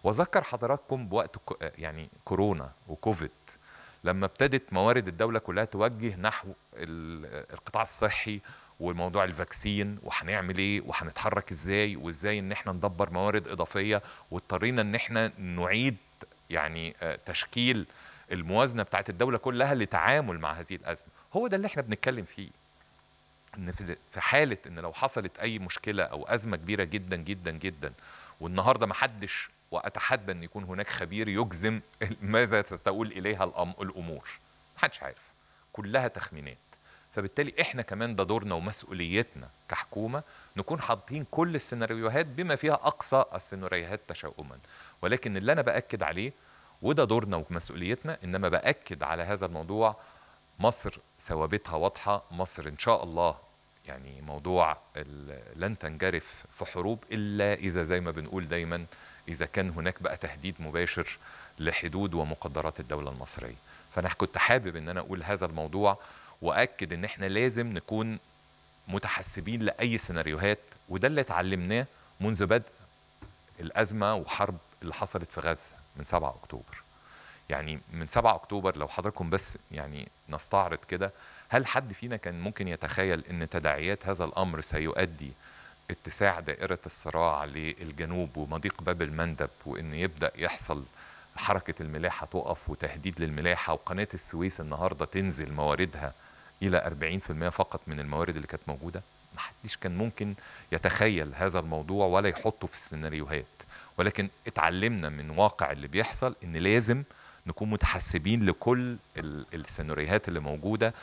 واذكر حضراتكم بوقت كو- يعني كورونا وكوفيد لما ابتدت موارد الدوله كلها توجه نحو ال- القطاع الصحي وموضوع الفاكسين وهنعمل ايه وهنتحرك ازاي وازاي ان احنا ندبر موارد اضافيه واضطرينا ان احنا نعيد يعني آه، تشكيل الموازنه بتاعت الدوله كلها لتعامل مع هذه الازمه هو ده اللي احنا بنتكلم فيه ان في في حاله ان لو حصلت اي مشكله او ازمه كبيره جدا جدا جدا والنهارده ما حدش واتحدى ان يكون هناك خبير يجزم ماذا ستؤول اليها الأم- الامور محدش عارف كلها تخمينات فبالتالي احنا كمان ده دورنا ومسؤوليتنا كحكومه نكون حاطين كل السيناريوهات بما فيها اقصى السيناريوهات تشاؤما ولكن اللي انا باكد عليه وده دورنا ومسؤوليتنا انما باكد على هذا الموضوع مصر ثوابتها واضحه مصر ان شاء الله يعني موضوع ال- لن تنجرف في حروب الا اذا زي ما بنقول دايما اذا كان هناك بقى تهديد مباشر لحدود ومقدرات الدوله المصريه فانا كنت حابب ان انا اقول هذا الموضوع واكد ان احنا لازم نكون متحسبين لاي سيناريوهات وده اللي اتعلمناه منذ بدء الازمه وحرب اللي حصلت في غزه من 7 اكتوبر يعني من 7 اكتوبر لو حضراتكم بس يعني نستعرض كده هل حد فينا كان ممكن يتخيل ان تداعيات هذا الامر سيؤدي اتساع دائرة الصراع للجنوب ومضيق باب المندب وان يبدأ يحصل حركة الملاحة تقف وتهديد للملاحة وقناة السويس النهاردة تنزل مواردها إلى 40% فقط من الموارد اللي كانت موجودة ما حدش كان ممكن يتخيل هذا الموضوع ولا يحطه في السيناريوهات ولكن اتعلمنا من واقع اللي بيحصل ان لازم نكون متحسبين لكل ال- السيناريوهات اللي موجودة